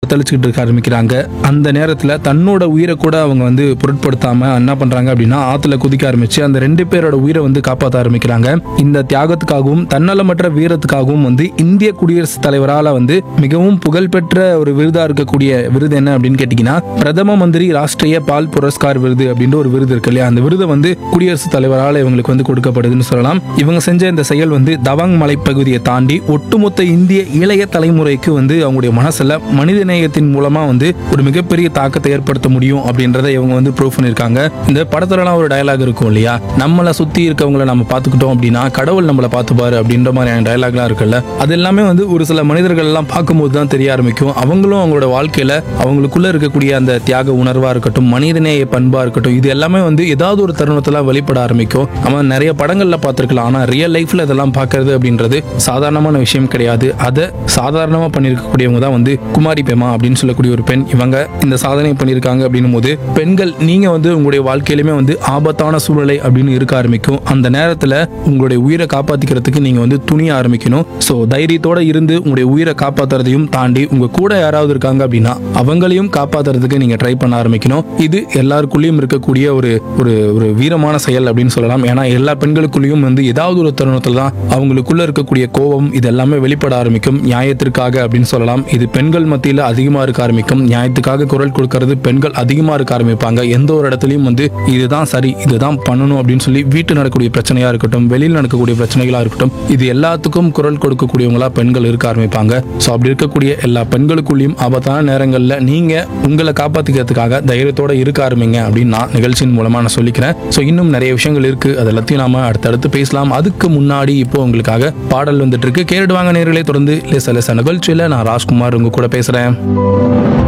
தத்தளிச்சுக்கிட்டு இருக்க ஆரம்பிக்கிறாங்க அந்த நேரத்தில் தன்னோட உயிரை கூட அவங்க வந்து பொருட்படுத்தாம என்ன பண்றாங்க அப்படின்னா ஆத்துல குதிக்க ஆரம்பிச்சு அந்த ரெண்டு பேரோட உயிரை வந்து காப்பாற்ற ஆரம்பிக்கிறாங்க இந்த தியாகத்துக்காகவும் தன்னலமற்ற வீரத்துக்காகவும் வந்து இந்திய குடியரசுத் தலைவரால வந்து மிகவும் புகழ்பெற்ற ஒரு விருதா இருக்கக்கூடிய விருது என்ன அப்படின்னு கேட்டீங்கன்னா பிரதம மந்திரி ராஷ்டிரிய பால் புரஸ்கார் விருது அப்படின்ற ஒரு விருது இருக்கு இல்லையா அந்த விருது வந்து குடியரசுத் தலைவரால் இவங்களுக்கு வந்து கொடுக்கப்படுதுன்னு சொல்லலாம் இவங்க செஞ்ச இந்த செயல் வந்து தவாங் மலைப்பகுதியை தாண்டி ஒட்டுமொத்த இந்திய இளைய தலைமுறைக்கு வந்து அவங்களுடைய மனசுல மனிதநேயத்தின் மூலமா வந்து ஒரு மிகப்பெரிய தாக்கத்தை ஏற்படுத்த முடியும் அப்படின்றத இவங்க வந்து ப்ரூவ் பண்ணியிருக்காங்க இந்த படத்துலலாம் ஒரு டயலாக் இருக்கும் இல்லையா நம்மளை சுத்தி இருக்கவங்கள நம்ம பார்த்துக்கிட்டோம் அப்படின்னா கடவுள் நம்மளை பார்த்துப்பாரு அப்படின்ற மாதிரியான டயலாக்லாம் இருக்குல்ல அது எல்லாமே வந்து ஒரு சில மனிதர்கள் எல்லாம் பார்க்கும்போது தான் தெரிய ஆரம்பிக்கும் அவங்களும் அவங்களோட வாழ்க்கையில அவங்களுக்குள்ள இருக்கக்கூடிய அந்த தியாக உணர்வா இருக்கட்டும் மனிதநேய பண்பா இருக்கட்டும் இது எல்லாமே வந்து ஏதாவது ஒரு தருணத்துல வெளிப்பட ஆரம்பிக்கும் நம்ம நிறைய படங்கள்ல பார்த்திருக்கலாம் ஆனா ரியல் லைஃப்ல இதெல்லாம் பார்க்கறது அப்படின்றது சாதாரணமான விஷயம் கிடையாது அதை சாதாரணமா பண்ணியிருக்கக்கூடியவங்க தான் வந்து குமாரி பெமா அப்படின்னு சொல்லக்கூடிய ஒரு பெண் இவங்க இந்த சாதனை பண்ணியிருக்காங்க அப்படின்னும் போது பெண்கள் நீங்க வந்து உங்களுடைய வாழ்க்கையிலுமே வந்து ஆபத்தான சூழ்நிலை அப்படின்னு இருக்க ஆரம்பிக்கும் அந்த நேரத்துல உங்களுடைய உயிரை காப்பாத்திக்கிறதுக்கு நீங்க வந்து துணிய ஆரம்பிக்கணும் ஸோ தைரியத்தோட இருந்து உங்களுடைய உயிரை காப்பாத்துறதையும் தாண்டி உங்க கூட யாராவது இருக்காங்க அப்படின்னா அவங்களையும் காப்பாத்துறதுக்கு நீங்க ட்ரை பண்ண ஆரம்பிக்கணும் இது எல்லாருக்குள்ளேயும் இருக்கக்கூடிய ஒரு ஒரு ஒரு வீரமான செயல் அப்படின்னு சொல்லலாம் ஏன்னா எல்லா பெண்களுக்குள்ளேயும் வந்து ஏதாவது ஒரு தருணத்துல தான் அவங்களுக்குள்ள இருக்கக்கூடிய கோபம் இது எல்லாமே வெளிப்பட ஆரம்பிக்கும் நியாயத்திற்காக அப்படின்னு சொல்லலாம் இது பெண்கள் மத்தியில் அதிகமா இருக்க ஆரம்பிக்கும் நியாயத்துக்காக குரல் கொடுக்கறது பெண்கள் அதிகமா இருக்க ஆரம்பிப்பாங்க எந்த ஒரு இடத்துலயும் வந்து இதுதான் சரி இதுதான் பண்ணணும் அப்படின்னு சொல்லி வீட்டு நடக்கக்கூடிய பிரச்சனையா இருக்கட்டும் வெளியில் நடக்கக்கூடிய பிரச்சனைகளா இருக்கட்டும் இது எல்லாத்துக்கும் குரல் கொடுக்கக்கூடியவங்களா பெண்கள் இருக்க ஆரம்பிப்பாங்க ஸோ அப்படி இருக்கக்கூடிய எல்லா பெண்களுக்குள்ளேயும் ஆபத்தான நேரங்களில் நீங்க உங்களை காப்பாத்திக்கிறதுக்காக தைரியத்தோட இருக்க ஆரம்பிங்க அப்படின்னு நான் நிகழ்ச்சியின் மூலமா நான் சொல்லிக்கிறேன் ஸோ இன்னும் நிறைய விஷயங்கள் இருக்கு அது எல்லாத்தையும் நாம அடுத்தடுத்து பேசலாம் அதுக்கு முன்னாடி இப்போ உங்களுக்காக பாடல் வந்துட்டு இருக்கு கேட்டுடுவாங்க நேர்களே தொடர்ந்து லேச லேச நிகழ்ச்சியில் நான் ராஜ்குமார் உங்க கூட பேசுறேன்